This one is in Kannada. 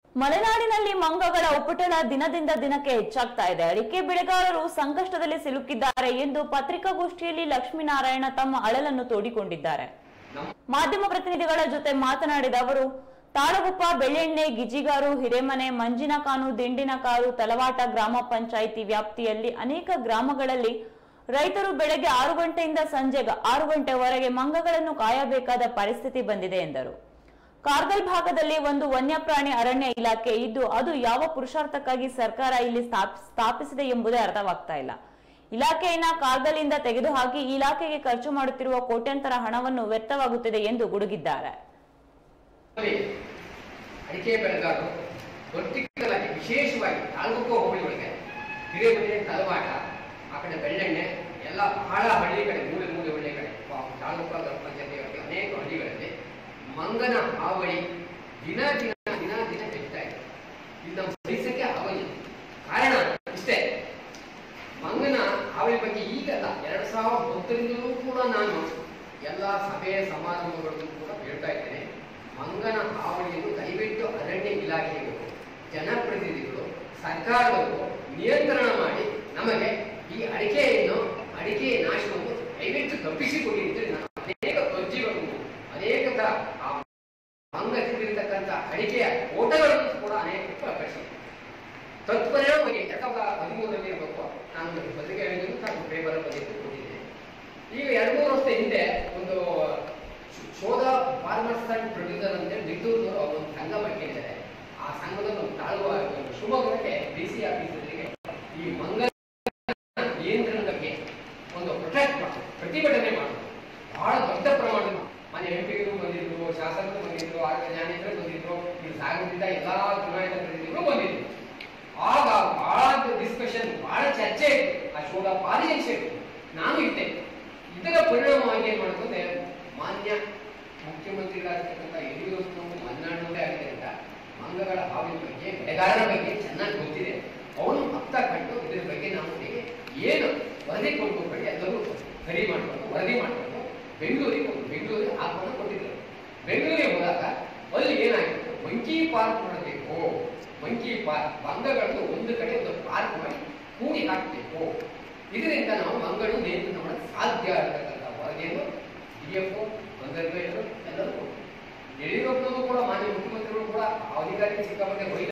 ಮಲೆನಾಡಿನಲ್ಲಿ ಮಂಗಗಳ ಉಪಟಳ ದಿನದಿಂದ ದಿನಕ್ಕೆ ಹೆಚ್ಚಾಗ್ತಾ ಇದೆ ಅಡಿಕೆ ಬೆಳೆಗಾರರು ಸಂಕಷ್ಟದಲ್ಲಿ ಸಿಲುಕಿದ್ದಾರೆ ಎಂದು ಪತ್ರಿಕಾಗೋಷ್ಠಿಯಲ್ಲಿ ಲಕ್ಷ್ಮೀನಾರಾಯಣ ತಮ್ಮ ಅಳಲನ್ನು ತೋಡಿಕೊಂಡಿದ್ದಾರೆ ಮಾಧ್ಯಮ ಪ್ರತಿನಿಧಿಗಳ ಜೊತೆ ಮಾತನಾಡಿದ ಅವರು ತಾಳಗುಪ್ಪ ಬೆಳ್ಳೆಣ್ಣೆ ಗಿಜಿಗಾರು ಹಿರೇಮನೆ ಮಂಜಿನಕಾನು ದಿಂಡಿನಕಾರು ತಲವಾಟ ಗ್ರಾಮ ಪಂಚಾಯಿತಿ ವ್ಯಾಪ್ತಿಯಲ್ಲಿ ಅನೇಕ ಗ್ರಾಮಗಳಲ್ಲಿ ರೈತರು ಬೆಳಗ್ಗೆ ಆರು ಗಂಟೆಯಿಂದ ಸಂಜೆ ಆರು ಗಂಟೆವರೆಗೆ ಮಂಗಗಳನ್ನು ಕಾಯಬೇಕಾದ ಪರಿಸ್ಥಿತಿ ಬಂದಿದೆ ಎಂದರು ಕಾರ್ಗಲ್ ಭಾಗದಲ್ಲಿ ಒಂದು ವನ್ಯಪ್ರಾಣಿ ಅರಣ್ಯ ಇಲಾಖೆ ಇದ್ದು ಅದು ಯಾವ ಪುರುಷಾರ್ಥಕ್ಕಾಗಿ ಸರ್ಕಾರ ಇಲ್ಲಿ ಸ್ಥಾಪ್- ಸ್ಥಾಪಿಸಿದೆ ಎಂಬುದೇ ಅರ್ಥವಾಗ್ತಾ ಇಲ್ಲ ಇಲಾಖೆಯನ್ನ ಕಾರ್ಗಲ್ನಿಂದ ತೆಗೆದುಹಾಕಿ ಈ ಇಲಾಖೆಗೆ ಖರ್ಚು ಮಾಡುತ್ತಿರುವ ಕೋಟ್ಯಂತರ ಹಣವನ್ನು ವ್ಯರ್ಥವಾಗುತ್ತಿದೆ ಎಂದು ಗುಡುಗಿದ್ದಾರೆ ಅಲ್ಲಿ ಅಡಿಕೆ ಬೆಳೆಗಾರರು ಪರ್ಟಿಕ್ಯುಲರ್ ಆಗಿ ವಿಶೇಷವಾಗಿ ತಾಲೂಕು ಹೋಬಳಿ ಒಳಗೆ ಹಿರೇಮನೆ ತಲವಾಟ ಆ ಕಡೆ ಬೆಳ್ಳೆಣ್ಣೆ ಎಲ್ಲ ಬಹಳ ಹಳ್ಳಿ ಕಡೆ ಮೂಲೆ ಮೂಲೆ ಹಳ್ಳಿ ಕಡೆ ಪ- ತಾಲೂಕು ಗ್ರಾಮ ಪಂಚಾಯತಿ ಒಳಗೆ ಅನೇಕ ಹಳ್ಳಿಗಳಲ್ಲಿ ಮಂಗನ ಹಾವಳಿ ದಿನ ದಿನ ದಿನ ದಿನ ಹೆಚ್ಚುತ್ತಾ ಇದೆ ಇದು ನಮ್ಮ ಪರಿಸರಕ್ಕೆ ಹಾವಳಿ ಕಾರಣ ಇಷ್ಟೇ ಮಂಗನ ಹಾವಳಿ ಬಗ್ಗೆ ಈಗಲ್ಲ ಎರಡ್ ಸಾವಿರದ ಹತ್ತರಿಂದಲೂ ಕೂಡ ನಾನು ಎಲ್ಲ ಸಭೆ ಸಮಾರಂಭಗಳಿಗೂ ಕೂಡ ಹೇಳ್ತಾ ಇದ್ದೇನೆ ಮಂಗನ ಹಾವಳಿಯನ್ನು ದಯವಿಟ್ಟು ಅರಣ್ಯ ಇಲಾಖೆಗಳು ಜನಪ್ರತಿನಿಧಿಗಳು ಸರ್ಕಾರದವರು ನಿಯಂತ್ರಣ ಮಾಡಿ ನಮಗೆ ಈ ಅಡಿಕೆಯನ್ನು ಅಡಿಕೆ ನಾಶವನ್ನು ದಯವಿಟ್ಟು ತಪ್ಪಿಸಿಕೊಡಿ ಅಂತ ನಾನು ಅನೇಕ ಅರ್ಜಿಗಳನ್ನು ಅನೇಕ ತರ ಆ ಮಂಗ ತಿಂದಿರತಕ್ಕಂಥ ಅಡಿಕೆಯ ಓಟಗಳನ್ನು ಕೂಡ ಅನೇಕ ಪ್ರಕಟಿಸಿದೆ ತತ್ಪರಿಣಾಮ ಬಗ್ಗೆ ಎರಡ್ ಸಾವಿರದ ಹದಿಮೂರರಲ್ಲಿ ಇರಬೇಕು ನಾನು ಒಂದು ಪತ್ರಿಕೆ ಹೇಳಿದ್ರು ನಾನು ಪೇಪರ್ ಬಗ್ಗೆ ಕೊಟ್ಟಿದ್ದೆ ಈಗ ಎರಡು ಮೂರು ವರ್ಷದ ಹಿಂದೆ ಒಂದು ಶೋ- ಶೋಧ ಫಾರ್ಮರ್ಸ್ ಅಂಡ್ ಪ್ರೊಡ್ಯೂಸರ್ ಅಂತ ನಿಟ್ಟೂರ್ನವರು ಒಂದು ಸಂಘ ಮಾಡಿದ್ದಾರೆ ಆ ಸಂಘದ ಒಂದು ತಾಳುವ ಒಂದು ಶಿವಮೊಗ್ಗಕ್ಕೆ ಡಿ ಸಿ ಆಫೀಸರಿಗೆ ಈ ಮಂಗಲ ನಿಯಂತ್ರಣ ಬಗ್ಗೆ ಒಂದು ಪ್ರೊಟೆಕ್ಟ್ ಮಾಡೋದು ಪ್ರತಿಭಟನೆ ಮಾಡೋದು ಬಹಳ ದೊಡ್ಡ ಪ್ರಮಾಣದ ಮನೆ ಎಂಪಿಗಳು ಬಂದಿದ್ರು ಶಾಸಕರು ಬಂದಿದ್ರು ಆಗ ಜ್ಞಾನೇಂದ್ರ ಬಂದಿದ್ರು ಇಲ್ಲಿ ಸಾಗರದಿಂದ ಎಲ್ಲಾ ಚುನಾಯಿತ ಪ್ರತಿನಿಧಿಗಳು ಬಂದಿದ್ರು ಆಗ ಬಹಳ ಡಿಸ್ಕಷನ್ ಬಹಳ ಚರ್ಚೆ ಇತ್ತು ಆ ಶೋಧ ಭಾರಿ ವಿಷಯ ಇತ್ತು ನಾನು ಇದ್ದೆ ಇದರ ಪರಿಣಾಮವಾಗಿ ಏನ್ ಮಾಡ್ತಂದ್ರೆ ಮಾನ್ಯ ಮುಖ್ಯಮಂತ್ರಿಗಳಾಗಿರ್ತಕ್ಕಂಥ ಯಡಿಯೂರಪ್ಪನವರು ಮಲೆನಾಡಿನವರೇ ಆಗಿದ್ದರಿಂದ ಮಂಗಗಳ ಹಾವಿನ ಬಗ್ಗೆ ಬೆಳೆಗಾರರ ಬಗ್ಗೆ ಚೆನ್ನಾಗಿ ಗೊತ್ತಿದೆ ಅವನು ಮತ್ತ ಕಂಡು ಇದ್ರ ಬಗ್ಗೆ ನಾವು ಅವರಿಗೆ ಏನು ವರದಿ ಕೊಡ್ಬೇಕು ಎಲ್ಲರೂ ಸರಿ ಮಾಡ್ಕೊಂಡು ವರದಿ ಮಾಡ್ಕೊಂಡು ಬೆಂಗಳೂರಿಗೆ ಒಂದು ಬೆಂಗಳೂರಿಗೆ ಆಹ್ವಾನ ಕೊಟ್ಟಿದ್ರು ಬೆಂಗಳೂರಿಗೆ ಹೋದಾಗ ಅಲ್ಲಿ ಏನಾಗಿತ್ತು ಮಂಕಿ ಪಾರ್ಕ್ ಮಾಡಬೇಕು ಮಂಕಿ ಪಾರ್ಕ್ ಮಂಗಗಳನ್ನು ಒಂದು ಕಡೆ ಒಂದು ಪಾರ್ಕ್ ಮಾಡಿ ಕೂಡಿ ಹಾಕಬೇಕು ಇದರಿಂದ ನಾವು ಮಂಗಳು ನಿಯಂತ್ರಣ ಮಾಡಲು ಸಾಧ್ಯ ಅಂತಕ್ಕಂಥ ವರದಿಯನ್ನು ಡಿ ಎಫ್ ಕನ್ಸರ್ವೇಟರ್ ಎಲ್ಲರೂ ಕೊಟ್ಟರು. ಯಡಿಯೂರಪ್ಪನವರು ಕೂಡ ಮಾನ್ಯ ಮುಖ್ಯಮಂತ್ರಿಗಳು ಕೂಡ ಆ ಅಧಿಕಾರಿಗೆ ಸಿಕ್ಕಾಪಟ್ಟೆ ಹೊಯ್ದ